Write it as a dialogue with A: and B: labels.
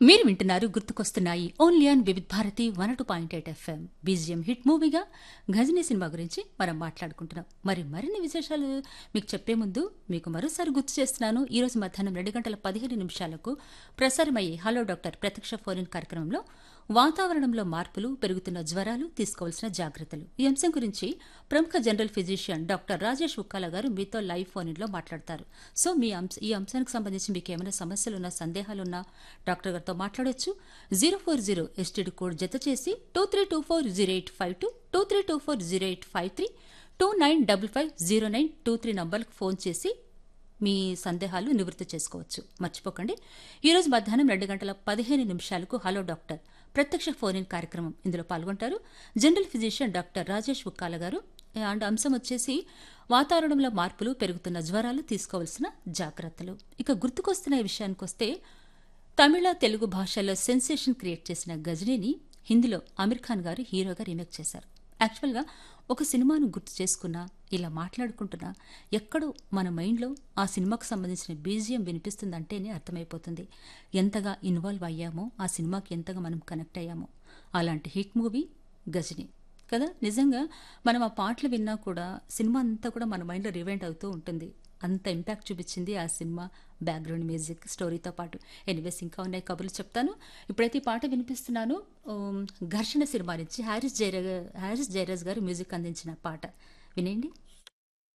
A: మీరు వింటున్నారు గుర్తుకొస్తున్నాయి only on Vividh Bharati one two point eight FM BGM hit మూవీగా గజనీ సినిమా గురించి మనం మాట్లాడుకుంటున్నాం మరి మరిన్ని విశేషాలు మీకు చెప్పే ముందు మీకు మరోసారి గుర్తు చేస్తున్నాను ఈ రోజు మధ్యాహ్నం రెండు గంటల పదిహేను నిమిషాలకు ప్రసారమయ్యే హలో డాక్టర్ ప్రత్యక్ష ఫోన్ కార్యక్రమంలో వాతావరణంలో మార్పులు పెరుగుతున్న జ్వరాలు తీసుకోవాల్సిన జాగ్రత్తలు ఈ అంశం గురించి ప్రముఖ general physician doctor Rajesh Ukkala garu మీతో లైవ్ ఫోన్ లో మాట్లాడతారు సో మీ అంశ ఈ అంశానికి సంబంధించి మీకు ఏమైనా సమస్యలున్నా సందేహాలున్నా డాక్టర్ గారితో మాట్లాడొచ్చు zero four zero STD code జత చేసి two three two four zero eight five two two three two four zero eight five three two nine double five zero nine two three నంబర్లకు ఫోన్ చేసి మీ సందేహాలు నివృత్తి చేసుకోవచ్చు మర్చిపోకండి ఈరోజు మధ్యాహ్నం రెండు గంటల పదిహేను నిమిషాలకు హలో డాక్టర్ ప్రత్యక్ష ఫోన్ ఇన్ కార్యక్రమం ఇందులో పాల్గొంటారు general physician doctor Rajesh Ukkala garu and అంశం వచ్చేసి వాతావరణంలో మార్పులు పెరుగుతున్న జ్వరాలు తీసుకోవాల్సిన జాగ్రత్తలు ఇక గుర్తుకొస్తున్న ఈ విషయానికి వస్తే తమిళ తెలుగు భాషల్లో సెన్సేషన్ క్రియేట్ చేసిన గజనీని హిందీలో అమీర్ ఖాన్ గారు హీరోగా రీమేక్ చేశారు యాక్చువల్గా ఒక సినిమాను గుర్తు చేసుకున్నా ఇలా మాట్లాడుకుంటున్నా ఎక్కడో మన మైండ్లో ఆ సినిమాకు సంబంధించిన బీజియం వినిపిస్తుందంటేనే అర్థమైపోతుంది ఎంతగా ఇన్వాల్వ్ అయ్యామో ఆ సినిమాకి ఎంతగా మనం కనెక్ట్ అయ్యామో అలాంటి హిట్ మూవీ గజని కదా నిజంగా మనం ఆ పాటలు విన్నా కూడా సినిమా అంతా కూడా మన మైండ్లో రివైండ్ అవుతూ ఉంటుంది అంత ఇంపాక్ట్ చూపించింది ఆ సినిమా బ్యాక్గ్రౌండ్ మ్యూజిక్ స్టోరీతో పాటు ఎనీవేస్ ఇంకా ఉన్నాయి కబుర్లు చెప్తాను ఇప్పుడైతే ఈ పాట వినిపిస్తున్నాను ఘర్షణ సినిమా నుంచి హ్యారిస్ జైరా హ్యారిస్ జైరాజ్ గారు మ్యూజిక్ అందించిన పాట వినండి